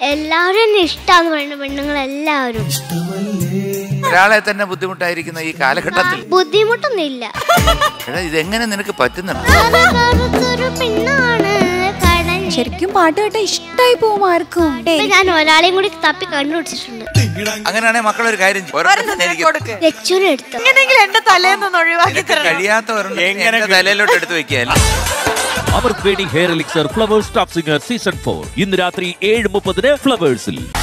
എല്ലാവരും എന്നെ ഇഷ്ടമാന്ന് പറയുന്ന പെണ്ണുങ്ങൾ എല്ലാവരും ഒരാളെ തന്നെ ബുദ്ധിമുട്ടായിരിക്കുന്ന ഈ കാലഘട്ടത്തിൽ ബുദ്ധിമുട്ടൊന്നും ഇല്ല എടാ ഇതെങ്ങനെ നിനക്ക് പറ്റുന്നുണ്ട് കറുകറുത്തൊരു പെണ്ണാണ് കടൽ ശരിക്കും പാട്ട് കേട്ട ഇഷ്ടായി പോവും ആർക്കും ഇപ്പൊ ഞാൻ ഒരാളെയും കൂടി തപ്പി കണ്ടുപിടിച്ചിട്ടുണ്ട് അങ്ങനെയാണെങ്കിൽ മക്കളൊരു കാര്യം ചെയ്യ്. ഒരെണ്ണം തന്നെ എനിക്ക് കൊടുക്ക് ലക്ഷ്മണ എടുത്തു എങ്ങനെയെങ്കിലും എന്റെ തലേന്നൊന്ന് ഒഴിവാക്കി നിനക്ക് തരണം കഴിയാത്ത ഒരെണ്ണം എന്റെ തലയിലോട്ട് എടുത്ത് വെക്കുക Amrut Veni hair elixir Flowers top singer season four ഇന്ന് രാത്രി ഏഴ് മുപ്പതിന് ഫ്ലവേഴ്സിൽ